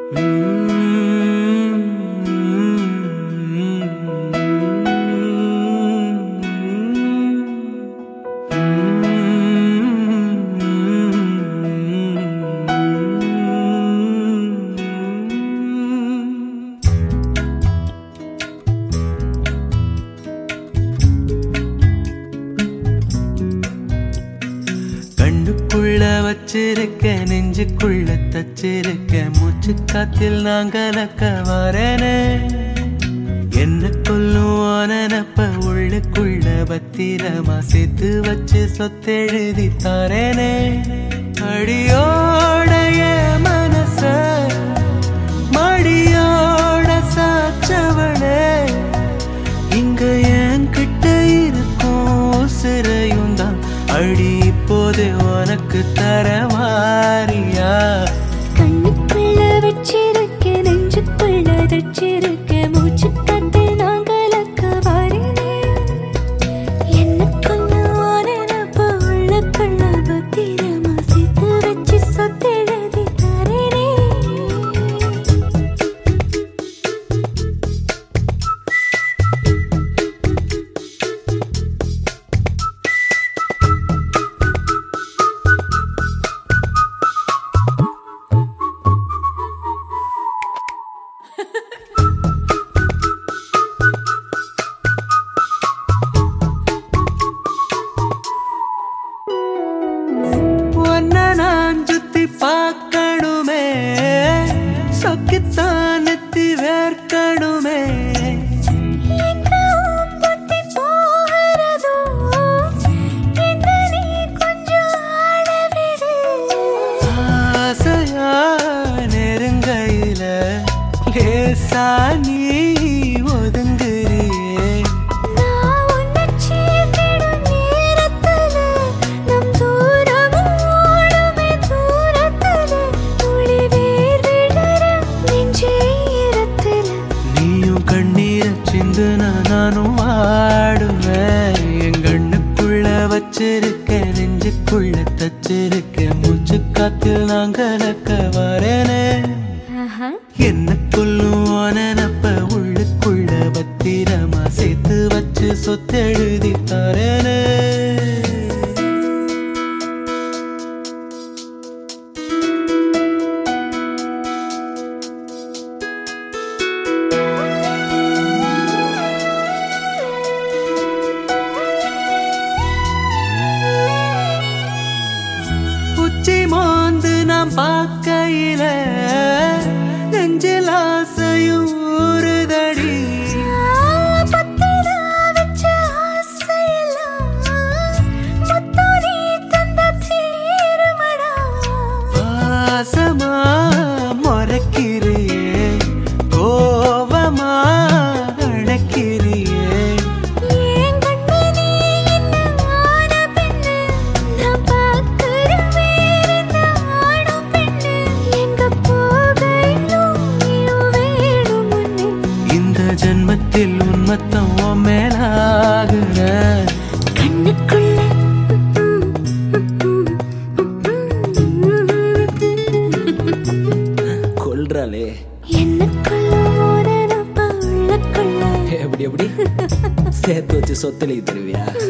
கண்ணுக்குள்ள வச்சிருக்க நெஞ்சுக்குள்ள தச்சிருக்க மூச்சு காத்தில் நான் கலக்க வரேனே என்ன கொல்லும் நினப்ப உள்ளுக்குள்ள பத்திரமா சேர்த்து வச்சு சொத்தெழுதி தரேனே அடியோடைய மனச மடியோட சாச்சவளே இங்க என்கிட்ட இருக்கும் சிறையும் தான் அடி இப்போது உனக்கு தரவாரியா கண்ணுக்குள்ள வச்சிருக்க நெஞ்சுக்குள்ள தச்சிருக்க மூச்சு காத்து நான் கலக்க வரேனே என்னக்குள்ள நினப்பு உள்ளுக்குள்ள பத்திரமா சேர்த்து வச்சு சொத்தெழுதி தரேனே உன்னை நான் சுத்தி பார்க்கணுமே சொக்கித்தான் நெத்தி வேர்க்கணுமே எங்க உம்பத்தி போகிறதோ என்ன நீ கொஞ்சம் ஆளவிடு ஆசையா நெருங்கையில லேசா நீ ஒதுங்குறியே நான் உன்னை சேர்த்திடும் நேரத்துல நம் தூரமும் ஓடுமே தூரத்துல துளி வேர் விழற நெஞ்சே ஈரத்துல நீயும் கண்ணீரை சிந்துனா நானும் வாடுவேன் என் கண்ணுக்குள்ள வச்சிருக்க நெஞ்சுக்குள்ள தச்சிருக்க மூச்சு காத்தில் நான் கலக்க வரேனே ஆஹா என்ன கொல்லும் நினப்ப உள்ளுக்குள்ள பத்திரமா சேர்த்து வச்சு சொத்தெழுதி தரேனே உச்சி மோந்து நாம் பார்க்கையில நெஞ்சில் ஆசையும் ஊறுதடி பத்திரா வச்ச ஆசையெல்லாம் முத்தம் நீ தந்த தீருமடா பாசமா மறக்கிறியே கோவமா அணைக்கிறியே ஏன் கண்ணு நீ என்ன ஆன பெண்ணு நான் பார்க்கிற வேறெந்த ஆணும் பெண்ணு எங்க போகையிலும் நீயும் வேணும் முன்னே இந்த ஜென்மத்தில் உன்மத்தம் உன் மேலாகுற கண்ணுக்குள்ள கொல்றாளே என்னக்குள்ள ஒரு நப்ப உள்ளக்குள்ள எப்படி எப்படி சேர்த்து வச்சு சொத்துல தருவியா